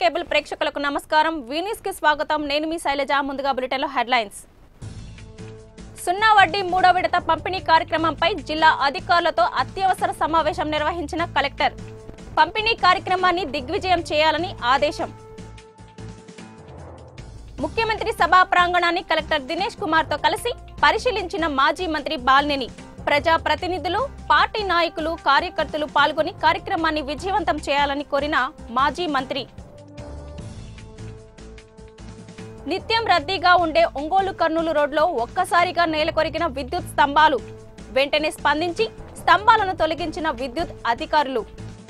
Cable ప్రేక్షకులకు నమస్కారం వీనిస్ కి స్వాగతం నేను మీ శైలజ ముందుగా బులెటిన్లో హెడ్లైన్స్ సున్నా వడ్డీ మూడో విడత పంపిణీ కార్యక్రమంపై జిల్లా అధికారులతో అత్యవసర సమావేశం నిర్వహించిన కలెక్టర్ పంపిణీ కార్యక్రమాన్ని దిగ్విజయం చేయాలని ఆదేశం ముఖ్యమంత్రి సభా ప్రాంగణాన్ని కలెక్టర్ దినేష్ కుమార్ తో కలిసి పరిశీలించిన మాజీ మంత్రి బాల్నేని ప్రజా ప్రతినిధులు పార్టీ నాయకులు కార్యకర్తలు పాల్గొని కార్యక్రమాన్ని విజయవంతం చేయాలని కోరిన మాజీ మంత్రి నిత్యం రద్దీగా ఉండే ఒంగోలు కర్నూలు రోడ్లో ఒక్కసారిగా నేలకొరిగిన విద్యుత్ స్తంభాలు వెంటనే స్పందించి స్తంభాలను తొలగించిన విద్యుత్ అధికారులు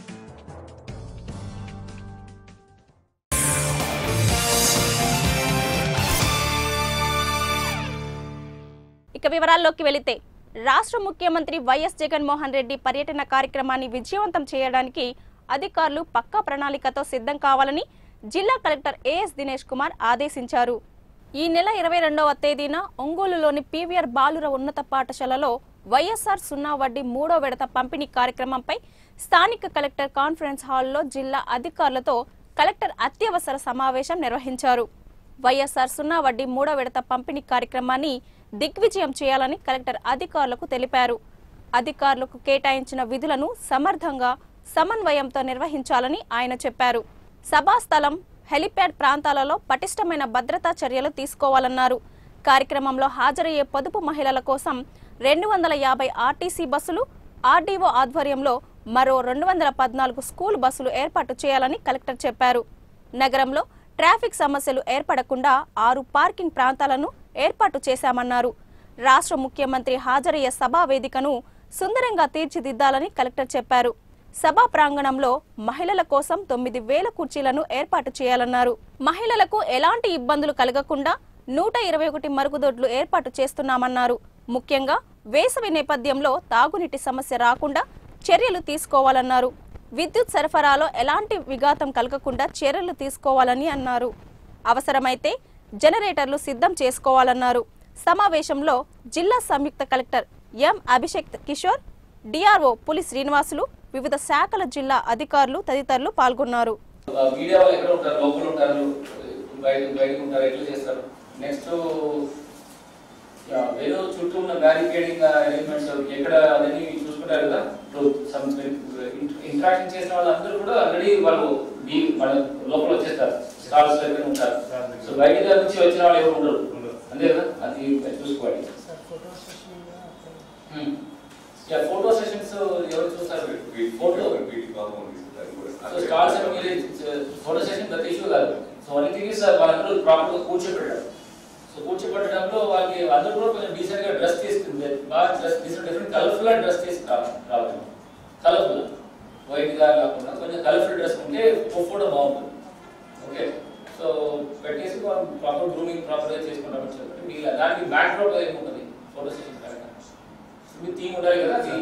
ఇక వివరాల్లోకి వెళితే రాష్ట్ర ముఖ్యమంత్రి వైఎస్ జగన్మోహన్ రెడ్డి పర్యటన కార్యక్రమాన్ని విజయవంతం చేయడానికి అధికారులు పక్కా ప్రణాళికతో సిద్ధం కావాలని జిల్లా కలెక్టర్ ఏఎస్ దినేష్ కుమార్ ఆదేశించారు ఈ నెల ఇరవై రెండవ తేదీన ఒంగోలులోని పీవీఆర్ బాలుర ఉన్నత పాఠశాలలో వైఎస్ఆర్ సున్నా వడ్డీ మూడో విడత పంపిణీ కార్యక్రమంపై స్థానిక కలెక్టర్ కాన్ఫరెన్స్ హాల్లో జిల్లా అధికారులతో కలెక్టర్ అత్యవసర సమావేశం నిర్వహించారు వైఎస్ఆర్ సున్నా వడ్డీ మూడో విడత పంపిణీ కార్యక్రమాన్ని దిగ్విజయం చేయాలని కలెక్టర్ అధికారులకు తెలిపారు అధికారులకు కేటాయించిన విధులను సమర్థంగా సమన్వయంతో నిర్వహించాలని ఆయన చెప్పారు సభా స్థలం హెలిప్యాడ్ ప్రాంతాలలో పటిష్టమైన భద్రతా చర్యలు తీసుకోవాలన్నారు కార్యక్రమంలో హాజరయ్యే పొదుపు మహిళల కోసం రెండు వందల యాభై ఆర్టీసీ బస్సులు ఆర్డీఓ ఆధ్వర్యంలో మరో రెండు వందల పద్నాలుగు స్కూల్ బస్సులు ఏర్పాటు చేయాలని కలెక్టర్ చెప్పారు నగరంలో ట్రాఫిక్ సమస్యలు ఏర్పడకుండా ఆరు పార్కింగ్ ప్రాంతాలను ఏర్పాటు చేశామన్నారు రాష్ట్ర ముఖ్యమంత్రి హాజరయ్యే సభా వేదికను సుందరంగా తీర్చిదిద్దాలని కలెక్టర్ చెప్పారు సభా ప్రాంగణంలో మహిళల కోసం తొమ్మిది వేల కుర్చీలను ఏర్పాటు చేయాలన్నారు మహిళలకు ఎలాంటి ఇబ్బందులు కలగకుండా నూట ఇరవై ఒకటి మరుగుదొడ్లు ఏర్పాటు చేస్తున్నామన్నారు ముఖ్యంగా వేసవి నేపథ్యంలో తాగునీటి సమస్య రాకుండా చర్యలు తీసుకోవాలన్నారు విద్యుత్ సరఫరాలో ఎలాంటి విఘాతం కలగకుండా చర్యలు తీసుకోవాలని అన్నారు అవసరమైతే జనరేటర్లు సిద్ధం చేసుకోవాలన్నారు సమావేశంలో జిల్లా సంయుక్త కలెక్టర్ ఎం అభిషేక్ కిషోర్ డిఆర్ఓ పులి శ్రీనివాసులు వివిధ శాఖల జిల్లా అధికారులు తదితరులు పాల్గొన్నారు ఆ మీడియా వాళ్ళు ఎక్కడ ఉంటారు లోపల ఉంటారు బయట బయట ఉంటారు ఎట్లా చేస్తారు నెక్స్ట్ ఏదో చుట్టూ ఉన్న బ్యారికేడింగ్ అరేంజ్మెంట్స్ ఎక్కడ అదని చూసుకుంటారు కదా ఇప్పుడు సమ్ ఇంట్రాక్షన్ చేసిన వాళ్ళందరూ కూడా ఆల్రెడీ వాళ్ళు మీ వాళ్ళ లోపల వచ్చేస్తారు స్టాల్స్ దగ్గర ఉంటారు సో బయట దగ్గర నుంచి వచ్చిన వాళ్ళు ఎవరు ఉండరు అంతే కదా అది చూసుకోవాలి ఫోటో సెషన్స్ ఎవరు చూస్తారు ఫోటో సో స్టాల్స్ అని మీరు ఫోటో సెషన్ ప్రతి ఇష్యూ కాదు సో వన్ థింగ్ ఇస్ వాళ్ళందరూ ప్రాపర్ గా కూర్చోబెట్టారు సో కూర్చోబెట్టడంలో వాళ్ళకి అందరూ కూడా కొంచెం డీసెంట్ గా డ్రెస్ తీసుకుంది బాగా డ్రెస్ డిఫరెంట్ డిఫరెంట్ కలర్ఫుల్ గా డ్రెస్ చేసి రావాలి కలర్ఫుల్ వైట్ గా కాకుండా కొంచెం కలర్ఫుల్ డ్రెస్ ఉంటే ఫోటో బాగుంటుంది ఓకే సో పెట్టేసి ప్రాపర్ గ్రూమింగ్ ప్రాపర్ గా చేసుకుంటామని చెప్పి మీ దానికి బ్యాక్ డ్రాప్ ఏముంటుంది ఫోటో సెషన్ మీ థీమ్ ఉండాలి కదా అది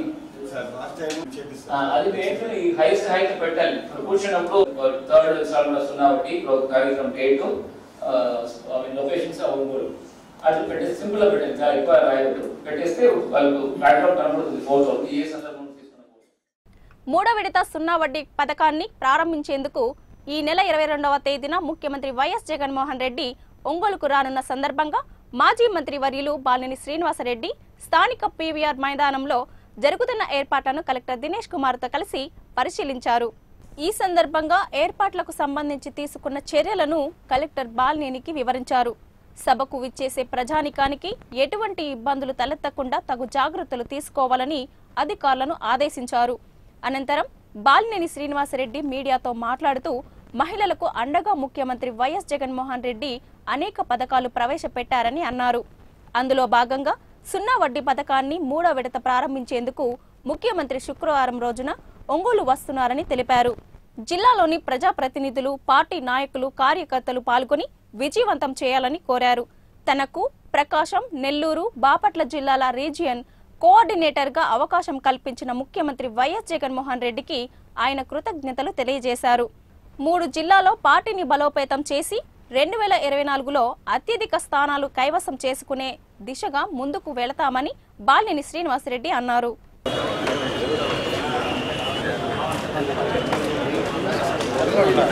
ఆ, అది ఏంటంటే ఈ హైయెస్ట్ హైట్ పెట్టాలి ఇప్పుడు కూర్చున్నప్పుడు థర్డ్ ఇన్స్టాల్మెంట్ వస్తున్నా ఒకటి కార్యక్రమం డేట్ లొకేషన్స్ ఒంగోలు అట్లా పెట్టేసి సింపుల్ గా పెట్టండి చాలా ఎక్కువ రాయవద్దు పెట్టేస్తే వాళ్ళకు బ్యాక్గ్రౌండ్ కనబడుతుంది ఫోటో ఏ సందర్భంలో తీసుకున్న ఫోటో మూడో విడత సున్నా వడ్డీ పథకాన్ని ప్రారంభించేందుకు ఈ నెల ఇరవై రెండవ తేదీన ముఖ్యమంత్రి వైఎస్ జగన్మోహన్ రెడ్డి ఒంగోలుకు రానున్న సందర్భంగా మాజీ మంత్రి వర్యులు బాలినేని శ్రీనివాసరెడ్డి స్థానిక పీవీఆర్ మైదానంలో జరుగుతున్న ఏర్పాట్లను కలెక్టర్ దినేష్ కుమార్తో కలిసి పరిశీలించారు ఈ సందర్భంగా ఏర్పాట్లకు సంబంధించి తీసుకున్న చర్యలను కలెక్టర్ బాలినేనికి వివరించారు సభకు విచ్చేసే ప్రజానికానికి ఎటువంటి ఇబ్బందులు తలెత్తకుండా తగు జాగ్రత్తలు తీసుకోవాలని అధికారులను ఆదేశించారు అనంతరం బాలినేని శ్రీనివాసరెడ్డి మీడియాతో మాట్లాడుతూ మహిళలకు అండగా ముఖ్యమంత్రి వైఎస్ జగన్మోహన్ రెడ్డి అనేక పథకాలు ప్రవేశపెట్టారని అన్నారు అందులో భాగంగా సున్నా వడ్డీ పథకాన్ని మూడో విడత ప్రారంభించేందుకు ముఖ్యమంత్రి శుక్రవారం రోజున ఒంగోలు వస్తున్నారని తెలిపారు జిల్లాలోని ప్రజాప్రతినిధులు పార్టీ నాయకులు కార్యకర్తలు పాల్గొని విజయవంతం చేయాలని కోరారు తనకు ప్రకాశం నెల్లూరు బాపట్ల జిల్లాల రీజియన్ కోఆర్డినేటర్ గా అవకాశం కల్పించిన ముఖ్యమంత్రి వైఎస్ జగన్మోహన్ రెడ్డికి ఆయన కృతజ్ఞతలు తెలియజేశారు మూడు జిల్లాలో పార్టీని బలోపేతం చేసి రెండు వేల ఇరవై నాలుగులో అత్యధిక స్థానాలు కైవసం చేసుకునే దిశగా ముందుకు వెళతామని బాలినేని శ్రీనివాసరెడ్డి అన్నారు ఆ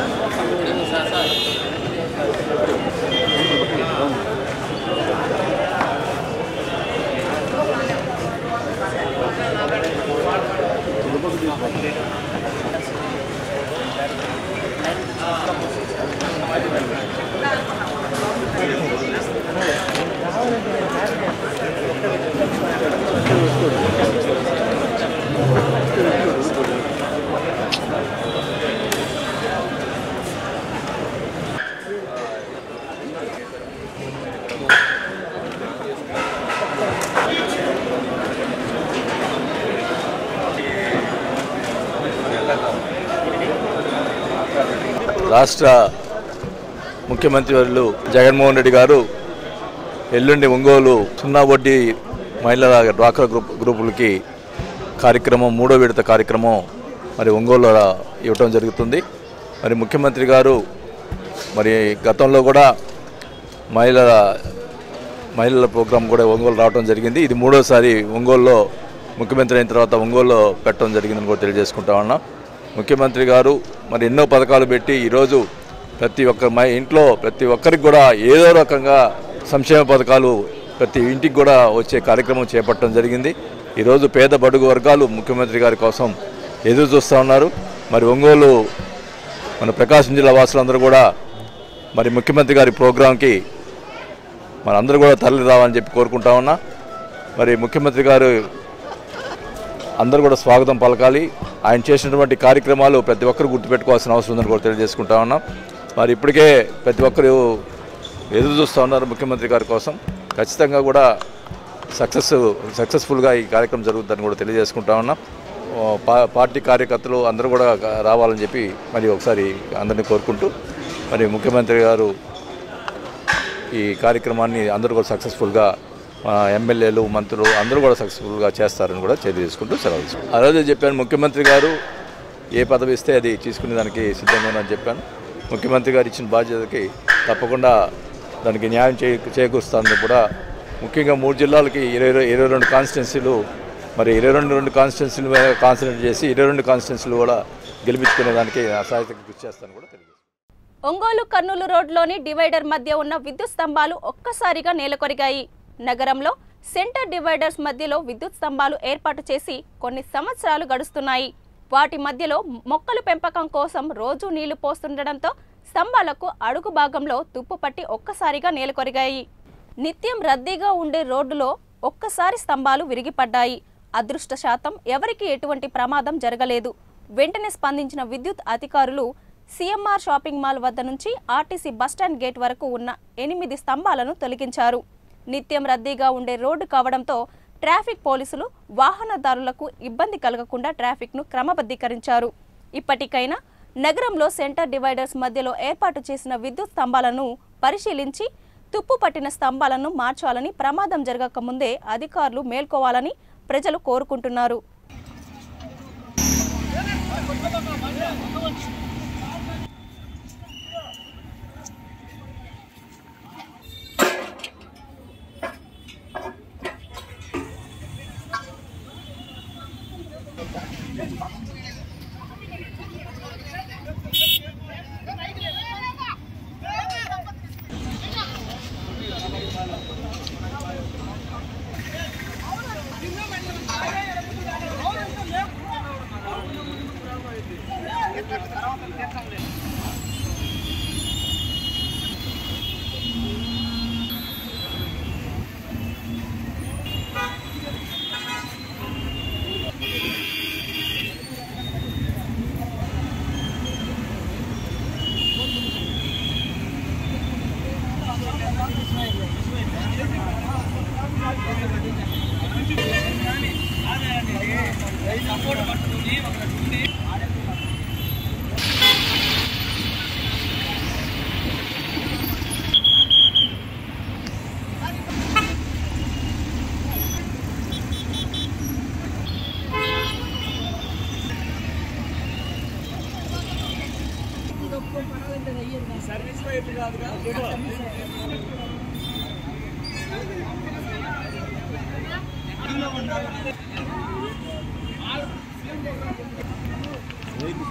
రాష్ట్ర ముఖ్యమంత్రి వర్యులు జగన్మోహన్ రెడ్డి గారు ఎల్లుండి ఒంగోలు సున్నా వడ్డీ మహిళల డ్వాక్రా గ్రూప్ గ్రూపులకి కార్యక్రమం మూడో విడత కార్యక్రమం మరి ఒంగోలు ఇవ్వటం జరుగుతుంది మరి ముఖ్యమంత్రి గారు మరి గతంలో కూడా మహిళల మహిళల ప్రోగ్రాం కూడా ఒంగోలు రావడం జరిగింది ఇది మూడోసారి ఒంగోలులో ముఖ్యమంత్రి అయిన తర్వాత ఒంగోలులో పెట్టడం జరిగిందని కూడా తెలియజేసుకుంటా ఉన్నాం ముఖ్యమంత్రి గారు మరి ఎన్నో పథకాలు పెట్టి ఈరోజు ప్రతి ఒక్క మా ఇంట్లో ప్రతి ఒక్కరికి కూడా ఏదో రకంగా సంక్షేమ పథకాలు ప్రతి ఇంటికి కూడా వచ్చే కార్యక్రమం చేపట్టడం జరిగింది ఈరోజు పేద బడుగు వర్గాలు ముఖ్యమంత్రి గారి కోసం ఎదురు చూస్తూ ఉన్నారు మరి ఒంగోలు మన ప్రకాశం జిల్లా వాసులందరూ కూడా మరి ముఖ్యమంత్రి గారి ప్రోగ్రాంకి మరి అందరూ కూడా తరలి రావాలని చెప్పి కోరుకుంటా ఉన్నా మరి ముఖ్యమంత్రి గారు అందరూ కూడా స్వాగతం పలకాలి ఆయన చేసినటువంటి కార్యక్రమాలు ప్రతి ఒక్కరు గుర్తుపెట్టుకోవాల్సిన అవసరం ఉందని కూడా తెలియజేసుకుంటా ఉన్నాం మరి ఇప్పటికే ప్రతి ఒక్కరు ఎదురు చూస్తూ ఉన్నారు ముఖ్యమంత్రి గారి కోసం ఖచ్చితంగా కూడా సక్సెస్ సక్సెస్ఫుల్గా ఈ కార్యక్రమం జరుగుతుందని కూడా తెలియజేసుకుంటా ఉన్నాం ఓ, పా పార్టీ కార్యకర్తలు అందరూ కూడా రావాలని చెప్పి మరి ఒకసారి అందరినీ కోరుకుంటూ మరి ముఖ్యమంత్రి గారు ఈ కార్యక్రమాన్ని అందరూ కూడా సక్సెస్ఫుల్గా ఆ, ఎమ్మెల్యేలు మంత్రులు అందరూ కూడా సక్సెస్ఫుల్గా చేస్తారని కూడా తెలియజేసుకుంటూ సెలవు తీసుకుంటాను. ఆ రోజే చెప్పాను ముఖ్యమంత్రి గారు ఏ పదవి ఇస్తే అది తీసుకునే దానికి సిద్ధంగా ఉన్నానని చెప్పాను ముఖ్యమంత్రి గారు ఇచ్చిన బాధ్యతకి తప్పకుండా దానికి న్యాయం చే చేకూరుస్తానని కూడా ముఖ్యంగా మూడు జిల్లాలకి ఇరవై ఇరవై రెండు కాన్స్టిట్యున్సీలు మరి ఇరవై రెండు రెండు కాన్స్టిట్యున్సీల మీద కాన్సన్ట్రేట్ చేసి ఇరవై రెండు కాన్స్టిట్యున్సీలు కూడా గెలిపించుకునే దానికి నా సాయతకి కృషి చేస్తాను కూడా తెలియజేస్తాను ఒంగోలు కర్నూలు రోడ్లోని డివైడర్ మధ్య ఉన్న విద్యుత్ స్తంభాలు ఒక్కసారిగా నేలకొరిగాయి నగరంలో సెంటర్ డివైడర్స్ మధ్యలో విద్యుత్ స్తంభాలు ఏర్పాటు చేసి కొన్ని సంవత్సరాలు గడుస్తున్నాయి వాటి మధ్యలో మొక్కల పెంపకం కోసం రోజు నీళ్లు పోస్తుండటంతో స్తంభాలకు అడుగు భాగంలో తుప్పు పట్టి ఒక్కసారిగా నేలకొరిగాయి నిత్యం రద్దీగా ఉండే రోడ్డులో ఒక్కసారి స్తంభాలు విరిగిపడ్డాయి అదృష్ట శాతం ఎవరికీ ఎటువంటి ప్రమాదం జరగలేదు వెంటనే స్పందించిన విద్యుత్ అధికారులు సిఎంఆర్ షాపింగ్ మాల్ వద్ద నుంచి ఆర్టీసీ బస్టాండ్ గేట్ వరకు ఉన్న ఎనిమిది స్తంభాలను తొలగించారు నిత్యం రద్దీగా ఉండే రోడ్డు కావడంతో ట్రాఫిక్ పోలీసులు వాహనదారులకు ఇబ్బంది కలగకుండా ట్రాఫిక్ను క్రమబద్ధీకరించారు ఇప్పటికైనా నగరంలో సెంటర్ డివైడర్స్ మధ్యలో ఏర్పాటు చేసిన విద్యుత్ స్తంభాలను పరిశీలించి తుప్పు పట్టిన స్తంభాలను మార్చాలని ప్రమాదం జరగక ముందే అధికారులు మేల్కోవాలని ప్రజలు కోరుకుంటున్నారు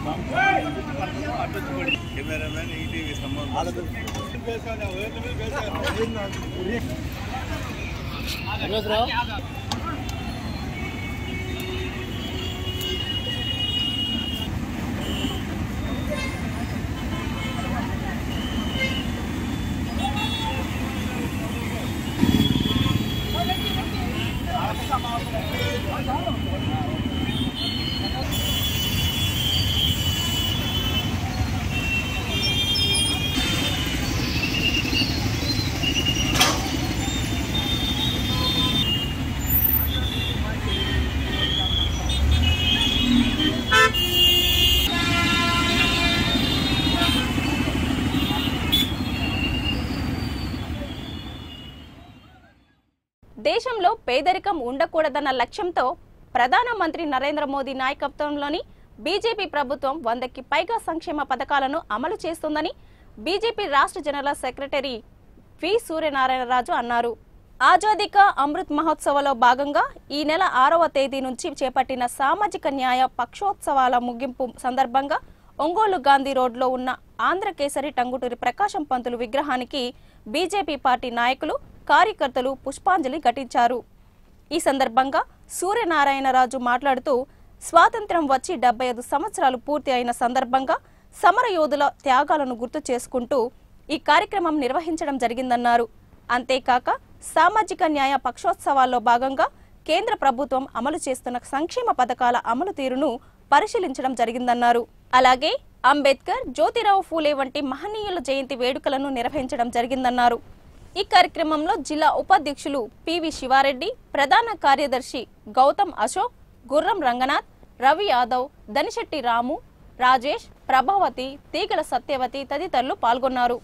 దేశంలో పేదరికం ఉండకూడదన్న లక్ష్యంతో ప్రధానమంత్రి నరేంద్ర మోదీ నాయకత్వంలోని బీజేపీ ప్రభుత్వం వందకి పైగా సంక్షేమ పథకాలను అమలు చేస్తుందని బీజేపీ రాష్ట్ర జనరల్ సెక్రటరీ వి సూర్యనారాయణరాజు అన్నారు ఆజాదీ కా అమృత్ మహోత్సవలో భాగంగా ఈ నెల ఆరవ తేదీ నుంచి చేపట్టిన సామాజిక న్యాయ పక్షోత్సవాల ముగింపు సందర్భంగా ఒంగోలు గాంధీ రోడ్లో ఉన్న ఆంధ్ర కేసరి టంగుటూరి ప్రకాశం పంతులు విగ్రహానికి బీజేపీ పార్టీ నాయకులు కార్యకర్తలు పుష్పాంజలి ఘటించారు ఈ సందర్భంగా సూర్యనారాయణరాజు మాట్లాడుతూ స్వాతంత్ర్యం వచ్చి డెబ్బై ఐదు సంవత్సరాలు పూర్తి అయిన సందర్భంగా సమరయోధుల త్యాగాలను గుర్తు చేసుకుంటూ ఈ కార్యక్రమం నిర్వహించడం జరిగిందన్నారు అంతేకాక సామాజిక న్యాయ పక్షోత్సవాల్లో భాగంగా కేంద్ర ప్రభుత్వం అమలు చేస్తున్న సంక్షేమ పథకాల అమలు తీరును పరిశీలించడం జరిగిందన్నారు అలాగే అంబేద్కర్ జ్యోతిరావు ఫూలే వంటి మహనీయుల జయంతి వేడుకలను నిర్వహించడం జరిగిందన్నారు ఈ కార్యక్రమంలో జిల్లా ఉపాధ్యక్షులు పివి శివారెడ్డి ప్రధాన కార్యదర్శి గౌతమ్ అశోక్ గుర్రం రంగనాథ్ రవి యాదవ్ దనిశెట్టి రాము రాజేష్ ప్రభావతి తీగల సత్యవతి తదితరులు పాల్గొన్నారు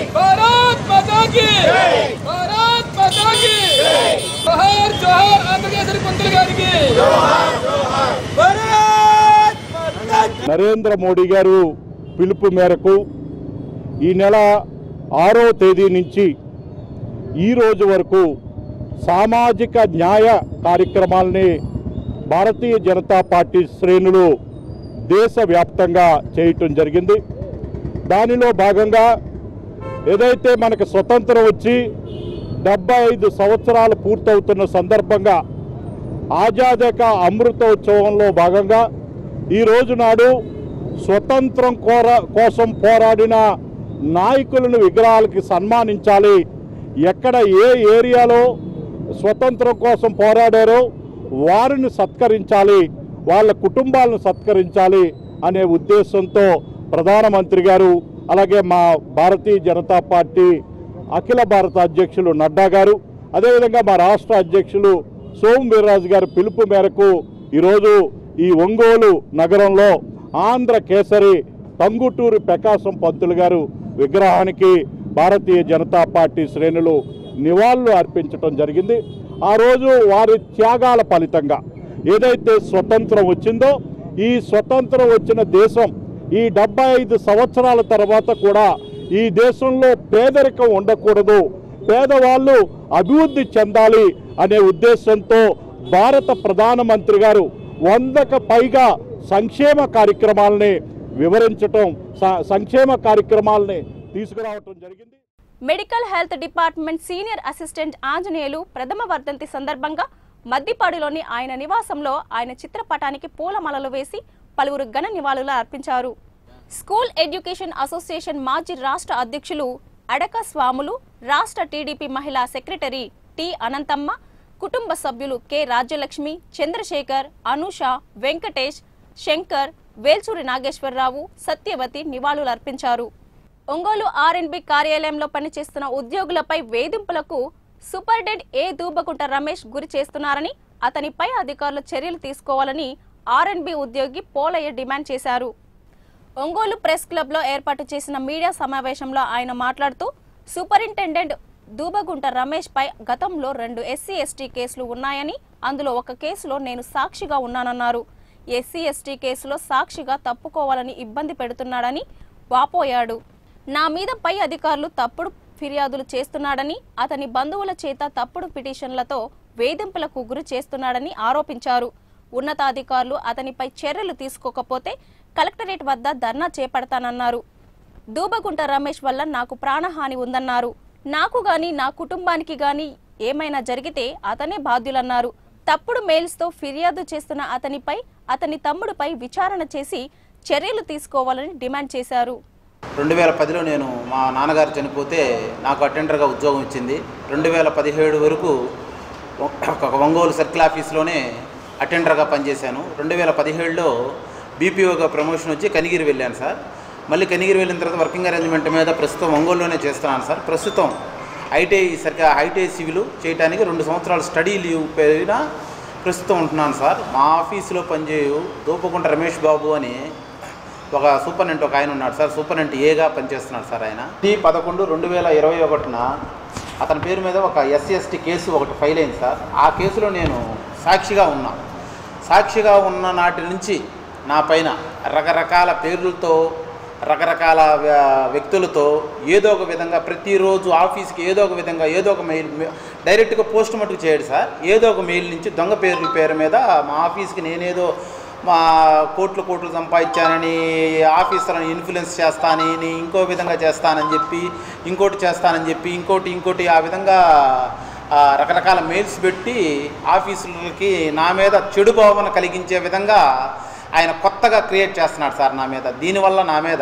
भारत माता की भारत माता की जोहार जोहार ఆంధ్రకేసరి పంతులు గారికి భారత్ మాతా की నరేంద్ర మోడీ గారు పిలుపు మేరకు ఈ నెల ఆరో తేదీ నుంచి ఈ రోజు వరకు సామాజిక న్యాయ కార్యక్రమాల్ని భారతీయ జనతా పార్టీ శ్రేణులు దేశవ్యాప్తంగా చేయటం జరిగింది దానిలో భాగంగా ఏదైతే మనకు స్వతంత్రం వచ్చి డెబ్బై ఐదు సంవత్సరాలు పూర్తవుతున్న సందర్భంగా ఆజాదక అమృతోత్సవంలో భాగంగా ఈ రోజు నాడు స్వతంత్రం కోర కోసం పోరాడిన నాయకులను విగ్రహాలకి సన్మానించాలి ఎక్కడ ఏ ఏరియాలో స్వతంత్రం కోసం పోరాడారో వారిని సత్కరించాలి వాళ్ళ కుటుంబాలను సత్కరించాలి అనే ఉద్దేశంతో ప్రధానమంత్రి గారు అలాగే మా భారతీయ జనతా పార్టీ అఖిల భారత అధ్యక్షులు నడ్డా గారు అదేవిధంగా మా రాష్ట్ర అధ్యక్షులు సోము వీర్రాజు గారి పిలుపు మేరకు ఈరోజు ఈ ఒంగోలు నగరంలో ఆంధ్ర కేసరి టంగుటూరి ప్రకాశం పంతులు గారు విగ్రహానికి భారతీయ జనతా పార్టీ శ్రేణులు నివాళులు అర్పించడం జరిగింది ఆ రోజు వారి త్యాగాల ఫలితంగా ఏదైతే స్వతంత్రం వచ్చిందో ఈ స్వతంత్రం వచ్చిన దేశం ఈ డెబ్బై ఐదు సంవత్సరాల తర్వాత కూడా ఈ దేశంలో పేదరికం ఉండకూడదు పేదవాళ్ళు అభివృద్ధి చెందాలి అనే ఉద్దేశంతో భారత ప్రధానమంత్రి గారు వందకు పైగా సంక్షేమ కార్యక్రమాలని వివరించటం స- సంక్షేమ కార్యక్రమాలని తీసుకురావటం జరిగింది medical health department senior assistant Anjaneyulu ప్రథమ వర్ధంతి సందర్భంగా మద్దిపాడులోని ఆయన నివాసంలో ఆయన చిత్రపటానికి పూలమాలలు వేసి పలువురు ఘన నివాళులు అర్పించారు స్కూల్ ఎడ్యుకేషన్ అసోసియేషన్ మాజీ రాష్ట్ర అధ్యక్షులు అడక స్వాములు రాష్ట్ర టీడీపీ మహిళా సెక్రటరీ టి అనంతమ్మ కుటుంబ సభ్యులు కె రాజ్యలక్ష్మి చంద్రశేఖర్ అనూష వెంకటేష్ శంకర్ వేల్చూరి నాగేశ్వరరావు సత్యవతి నివాళులు అర్పించారు ఒంగోలు ఆర్ఎన్బి కార్యాలయంలో పనిచేస్తున్న ఉద్యోగులపై వేధింపులకు సూపరింటెండెంట్ ఏ దూబకుంట రమేష్ గురి చేస్తున్నారని అతనిపై అధికారులు చర్యలు తీసుకోవాలని ఆర్ఎన్బి ఉద్యోగి పోలయ్య డిమాండ్ చేశారు ఒంగోలు ప్రెస్ క్లబ్లో ఏర్పాటు చేసిన మీడియా సమావేశంలో ఆయన మాట్లాడుతూ సూపరింటెండెంట్ దూబగుంట రమేష్ పై గతంలో రెండు ఎస్సీ ఎస్టీ కేసులు ఉన్నాయని అందులో ఒక కేసులో నేను సాక్షిగా ఉన్నానన్నారు ఎస్సీ ఎస్టీ కేసులో సాక్షిగా తప్పుకోవాలని ఇబ్బంది పెడుతున్నాడని వాపోయాడు నా మీద పై అధికారులు తప్పుడు ఫిర్యాదులు చేస్తున్నాడని అతని బంధువుల చేత తప్పుడు పిటిషన్లతో వేధింపులకు గురి చేస్తున్నాడని ఆరోపించారు ఉన్నతాధికారులు అతనిపై చర్యలు తీసుకోకపోతే కలెక్టరేట్ వద్ద ధర్నా చేపడతానన్నారు దూబగుంట రమేష్ వల్ల నాకు ప్రాణహాని ఉందన్నారు నాకు గాని నా కుటుంబానికి గాని ఏమైనా జరిగితే అతనే బాధ్యులన్నారు తప్పుడు మెయిల్స్తో ఫిర్యాదు చేస్తున్న అతనిపై అతని తమ్ముడిపై విచారణ చేసి చర్యలు తీసుకోవాలని డిమాండ్ చేశారు రెండు వేల పదిలో నేను మా నాన్నగారు చనిపోతే నాకు అటెండర్గా ఉద్యోగం ఇచ్చింది రెండు వేల పదిహేడు వరకు ఒక ఒంగోలు సర్కిల్ ఆఫీస్లోనే అటెండర్గా పనిచేశాను రెండు వేల పదిహేడులో బీపీఓగా ప్రమోషన్ వచ్చి కనిగిరి వెళ్ళాను సార్ మళ్ళీ కనిగిరి వెళ్ళిన తర్వాత వర్కింగ్ అరేంజ్మెంట్ మీద ప్రస్తుతం ఒంగోలులోనే చేస్తున్నాను సార్ ప్రస్తుతం ఐటీఐ సరిగ్గా ఐటీఐ సివిల్ చేయడానికి రెండు సంవత్సరాలు స్టడీ లీవ్ పైన ప్రస్తుతం ఉంటున్నాను సార్ మా ఆఫీసులో పనిచేయు దూపకుంట రమేష్ బాబు అని ఒక సూపరింటెండెంట్ ఒక ఆయన ఉన్నాడు సార్ సూపరింటెండెంట్ ఏగా పనిచేస్తున్నాడు సార్ ఆయన ఈ పదకొండు రెండు వేల ఇరవై ఒకటిన అతని పేరు మీద ఒక ఎస్సీ ఎస్టీ కేసు ఒకటి ఫైల్ అయింది సార్ ఆ కేసులో నేను సాక్షిగా ఉన్నా సాక్షిగా ఉన్న నాటి నుంచి నా పైన రకరకాల పేర్లతో రకరకాల వ్య- వ్యక్తులతో ఏదో ఒక విధంగా ప్రతిరోజు ఆఫీస్కి ఏదో ఒక విధంగా ఏదో ఒక మెయిల్ డైరెక్ట్గా పోస్ట్ మటుకు చేయడు సార్ ఏదో ఒక మెయిల్ నుంచి దొంగ పేర్ల పేరు మీద మా ఆఫీస్కి నేనేదో మా కోట్లు కోట్లు సంపాదించానని ఆఫీసర్లను ఇన్ఫ్లుయెన్స్ చేస్తానని ఇంకో విధంగా చేస్తానని చెప్పి ఇంకోటి చేస్తానని చెప్పి ఇంకోటి ఇంకోటి ఆ విధంగా ఆ, రకరకాల మెయిల్స్ పెట్టి ఆఫీసులకి నా మీద చెడు భావన కలిగించే విధంగా ఆయన కొత్తగా క్రియేట్ చేస్తున్నాడు సార్ నా మీద దీనివల్ల నా మీద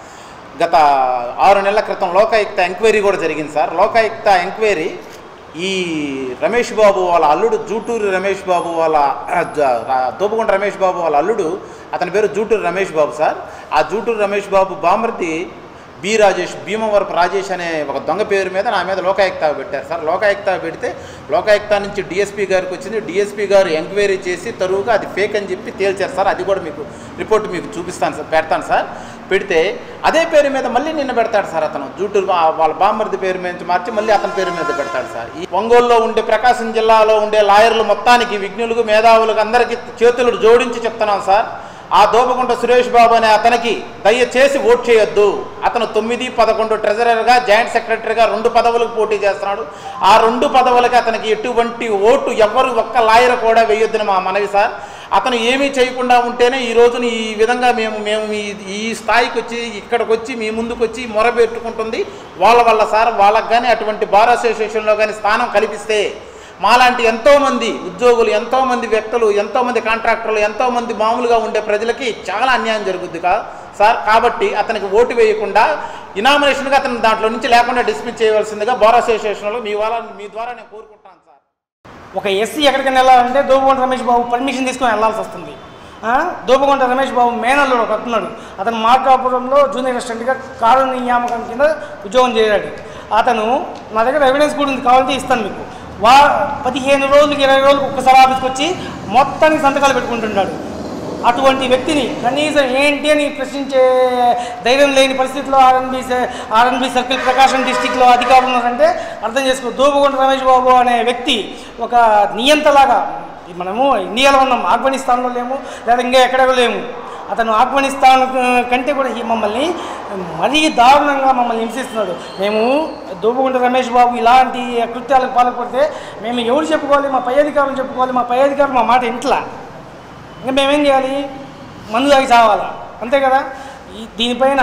గత ఆరు నెలల క్రితం లోకాయుక్త ఎంక్వైరీ కూడా జరిగింది సార్ లోకాయుక్త ఎంక్వైరీ ఈ రమేష్ బాబు వాళ్ళ అల్లుడు జూటూరి రమేష్ బాబు వాళ్ళ ఆ, జ- రా- దూపగుంట రమేష్ బాబు వాళ్ళ అల్లుడు అతని పేరు జూటూరి రమేష్ బాబు సార్ ఆ జూటూరి రమేష్ బాబు బామర్ది బి రాజేష్ భీమవరపు రాజేష్ అనే ఒక దొంగ పేరు మీద నా మీద లోకాయుక్త పెట్టారు సార్ లోకాయుక్త పెడితే లోకాయుక్త నుంచి డిఎస్పీ గారికి వచ్చింది డిఎస్పీ గారు ఎంక్వైరీ చేసి తరువుగా అది ఫేక్ అని చెప్పి తేల్చారు సార్ అది కూడా మీకు రిపోర్ట్ మీకు చూపిస్తాను సార్ పెడతాను సార్ పెడితే అదే పేరు మీద మళ్ళీ నిన్న పెడతాడు సార్ అతను జూటూరు బా- వాళ్ళ బామ్మర్ది పేరు మీద మార్చి మళ్ళీ అతని పేరు మీద పెడతాడు సార్ ఈ ఒంగోలులో ఉండే ప్రకాశం జిల్లాలో ఉండే లాయర్లు మొత్తానికి విఘ్నులకు మేధావులకు అందరికీ చేతులు జోడించి చెప్తున్నాం సార్ ఆ దోపగుంట సురేష్ బాబు అనే అతనికి దయచేసి ఓట్ చేయొద్దు అతను తొమ్మిది పదకొండు ట్రెజరర్గా జాయింట్ సెక్రటరీగా రెండు పదవులకు పోటీ చేస్తున్నాడు ఆ రెండు పదవులకి అతనికి ఎటువంటి ఓటు ఎవ్వరు ఒక్క లాయర్ కూడా వేయొద్దని మా మనవి సార్ అతను ఏమీ చేయకుండా ఉంటేనే ఈ రోజున ఈ విధంగా మేము మేము ఈ ఈ స్థాయికి వచ్చి ఇక్కడికి వచ్చి మీ ముందుకు వచ్చి మొరబెట్టుకుంటుంది వాళ్ళ వల్ల సార్ వాళ్ళకి కానీ అటువంటి బార్ అసోసియేషన్లో కానీ స్థానం కల్పిస్తే మాలాంటి ఎంతోమంది ఉద్యోగులు ఎంతోమంది వ్యక్తులు ఎంతోమంది కాంట్రాక్టర్లు ఎంతోమంది మామూలుగా ఉండే ప్రజలకి చాలా అన్యాయం జరుగుద్ది కా సార్ కాబట్టి అతనికి ఓటు వేయకుండా ఇనామినేషన్గా అతను దాంట్లో నుంచి లేకుండా డిస్మిస్ చేయవలసిందిగా బార్ అసోసియేషన్లో మీ వాళ్ళ మీ ద్వారా నేను కోరుకుంటాను సార్ ఒక ఎస్సీ ఎక్కడికైనా వెళ్ళాలంటే దోపకొండ రమేష్ బాబు పర్మిషన్ తీసుకొని వెళ్ళాల్సి వస్తుంది ఆ, దోపకొండ రమేష్ బాబు మేనల్లుడు ఒక అతనున్నాడు అతను మార్కాపురంలో జూనియర్ అసిస్టెంట్గా కారు నియామకం కింద ఉద్యోగం చేరాడు అతను నా దగ్గర ఎవిడెన్స్ కూడా ఉంది కావాలంటే ఇస్తాను మీకు వా పదిహేను రోజులకి ఇరవై రోజులకు ఒక్కసారి ఆఫీస్కి వచ్చి మొత్తానికి సంతకాలు పెట్టుకుంటున్నాడు అటువంటి వ్యక్తిని కనీసం ఏంటి అని ప్రశ్నించే ధైర్యం లేని పరిస్థితిలో ఆర్ఎన్బి ఆర్ఎన్బి సర్కిల్ ప్రకాశం డిస్టిక్లో అధికారులు ఉన్నారంటే అర్థం చేసుకో దూపగుంట రమేష్ బాబు అనే వ్యక్తి ఒక నియంతలాగా మనము ఇండియాలో ఉన్నాం ఆఫ్ఘనిస్తాన్లో లేము లేదా ఇంకా ఎక్కడో లేము అతను ఆఫ్ఘనిస్తాన్ కంటే కూడా ఈ మమ్మల్ని మరీ దారుణంగా మమ్మల్ని హింసిస్తున్నాడు మేము దూపగుంట రమేష్ బాబు ఇలాంటి కృత్యాలకు పాల్పడితే మేము ఎవరు చెప్పుకోవాలి మా పై అధికారులు చెప్పుకోవాలి మా పై అధికారులు మా మాట ఇంట్లా ఇంకా మేమేం చేయాలి మందు తాగి చావాలా అంతే కదా ఈ దీనిపైన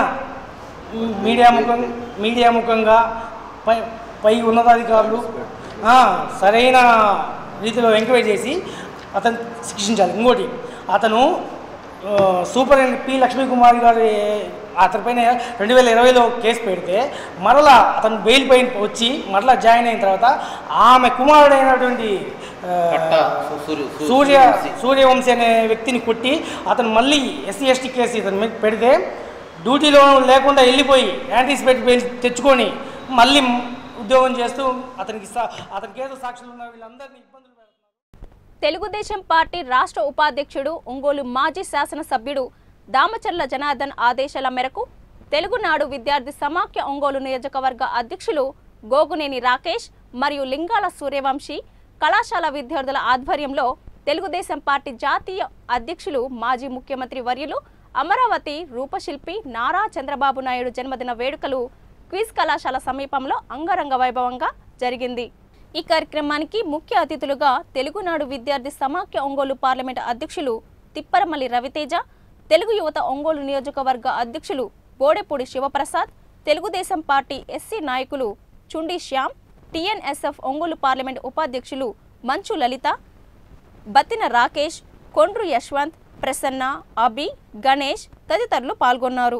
మీడియా ముఖం మీడియా ముఖంగా పై పై ఉన్నతాధికారులు ఆ, సరైన రీతిలో ఎంక్వైరీ చేసి అతను శిక్షించాలి ఇంకోటి అతను ఆ, సూపరింటెండెంట్ పి లక్ష్మీ కుమారి గారి అతనిపైన రెండు వేల ఇరవైలో కేసు పెడితే మరలా అతను బెయిల్ పైన వచ్చి మరలా జాయిన్ అయిన తర్వాత ఆమె కుమారుడైనటువంటి ఆ, కట్ట సు- సూర్య- సు- సూర్య సూర్యవంశీ. సూర్యవంశీ అనే వ్యక్తిని కొట్టి అతను మళ్ళీ ఎస్సీ ఎస్టీ కేసు ఇతను మీద పెడితే డ్యూటీలో లేకుండా వెళ్ళిపోయి యాంటిసిపేట్ బెయిల్ తెచ్చుకొని మళ్ళీ ఉద్యోగం చేస్తూ అతనికి సా- అతనికి ఏదో సాక్షులు ఉన్న వీళ్ళందరినీ ఇబ్బందులు పెడుతున్నారు తెలుగుదేశం పార్టీ రాష్ట్ర ఉపాధ్యక్షుడు ఒంగోలు మాజీ శాసనసభ్యుడు దామచర్ల జనార్దన్ ఆదేశాల మేరకు తెలుగునాడు విద్యార్థి సమాఖ్య ఒంగోలు నియోజకవర్గ అధ్యక్షులు గోగునేని రాకేష్ మరియు లింగాల సూర్యవంశీ కళాశాల విద్యార్థుల ఆధ్వర్యంలో తెలుగుదేశం పార్టీ జాతీయ అధ్యక్షులు మాజీ ముఖ్యమంత్రి వర్యులు అమరావతి రూపశిల్పి నారా చంద్రబాబు నాయుడు జన్మదిన వేడుకలు క్విజ్ కళాశాల సమీపంలో అంగరంగ వైభవంగా జరిగింది ఈ కార్యక్రమానికి ముఖ్య అతిథులుగా తెలుగునాడు విద్యార్థి సమాఖ్య ఒంగోలు పార్లమెంట్ అధ్యక్షులు తిప్పరమల్లి రవితేజ తెలుగు యువత ఒంగోలు నియోజకవర్గ అధ్యక్షులు బోడెపూడి శివప్రసాద్ తెలుగుదేశం పార్టీ ఎస్సీ నాయకులు చుండి శ్యామ్ టీఎన్ఎస్ఎఫ్ ఒంగోలు పార్లమెంట్ ఉపాధ్యక్షులు మంచు లలిత బత్తిన రాకేష్ కొండ్రు యశ్వంత్ ప్రసన్న అభి గణేష్ తదితరులు పాల్గొన్నారు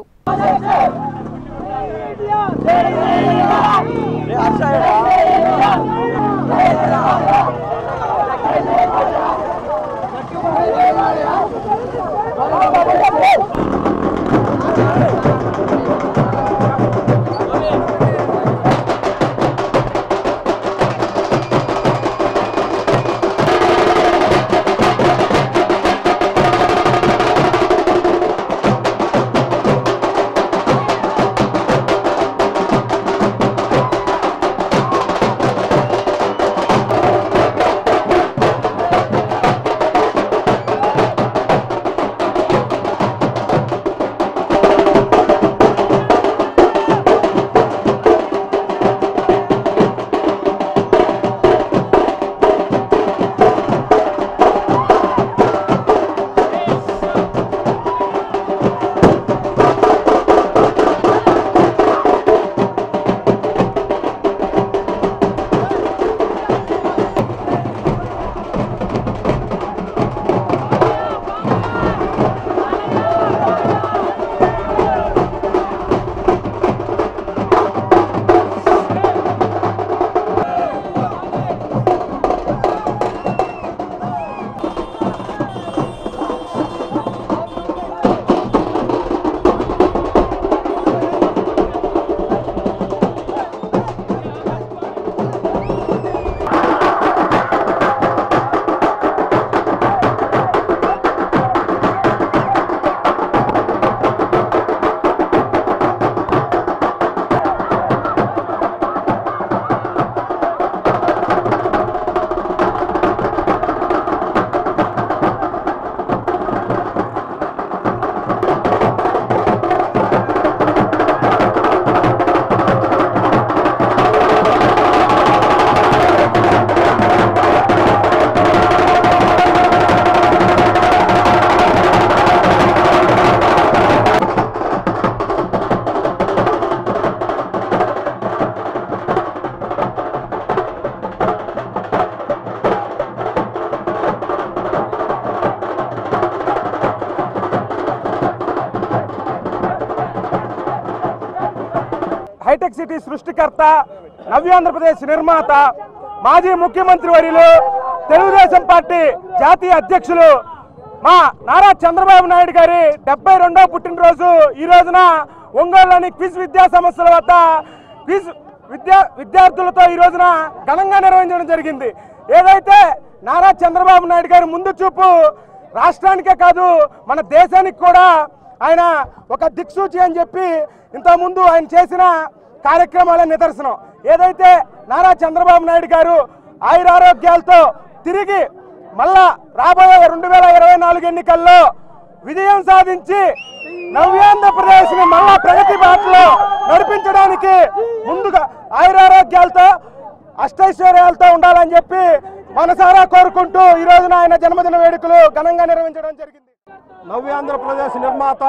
హైటెక్ సిటీ సృష్టికర్త నవ్యాంధ్రప్రదేశ్ నిర్మాత మాజీ ముఖ్యమంత్రి వర్యులు తెలుగుదేశం పార్టీ జాతీయ అధ్యక్షులు మా నారా చంద్రబాబు నాయుడు గారి డెబ్బై రెండవ పుట్టినరోజు ఈ రోజున ఒంగోలులోని క్విజ్ విద్యా సంస్థల వద్ద క్విజ్ విద్యా విద్యార్థులతో ఈ రోజున ఘనంగా నిర్వహించడం జరిగింది ఏదైతే నారా చంద్రబాబు నాయుడు గారి ముందు చూపు రాష్ట్రానికే కాదు మన దేశానికి కూడా ఆయన ఒక దిక్సూచి అని చెప్పి ఇంతకుముందు ఆయన చేసిన కార్యక్రమాల నిదర్శనం ఏదైతే నారా చంద్రబాబు నాయుడు గారు ఆయురారోగ్యాలతో తిరిగి మళ్ళా రాబోయే రెండు వేల ఇరవై నాలుగు ఎన్నికల్లో విజయం సాధించి నవ్యాంధ్రప్రదేశ్ ని మళ్ళా ప్రగతి బాటలో నడిపించడానికి ముందుగా ఆయురారోగ్యాలతో అష్టైశ్వర్యాలతో ఉండాలని చెప్పి మనసారా కోరుకుంటూ ఈ రోజున ఆయన జన్మదిన వేడుకలు ఘనంగా నిర్వహించడం జరిగింది నవ్యాంధ్రప్రదేశ్ నిర్మాత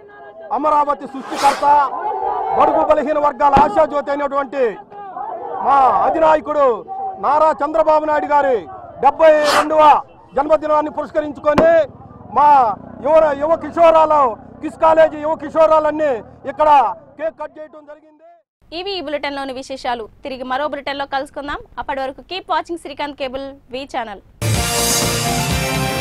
అమరావతి సృష్టికర్త బడుగు బలహీన వర్గాల ఆశాజ్యోతి అయినటువంటి మా అధినాయకుడు నారా చంద్రబాబు నాయుడు గారి డెబ్బై రెండవ జన్మదినాన్ని పురస్కరించుకొని మా యువ యువ కిషోరాలు కిస్ కాలేజీ యువ కిషోరాలన్నీ ఇక్కడ కేక్ కట్ చేయడం జరిగింది ఇవి ఈ బులెటిన్లోని విశేషాలు తిరిగి మరో బులెటిన్లో కలుసుకుందాం అప్పటి వరకు keep watching Srikanth cable V channel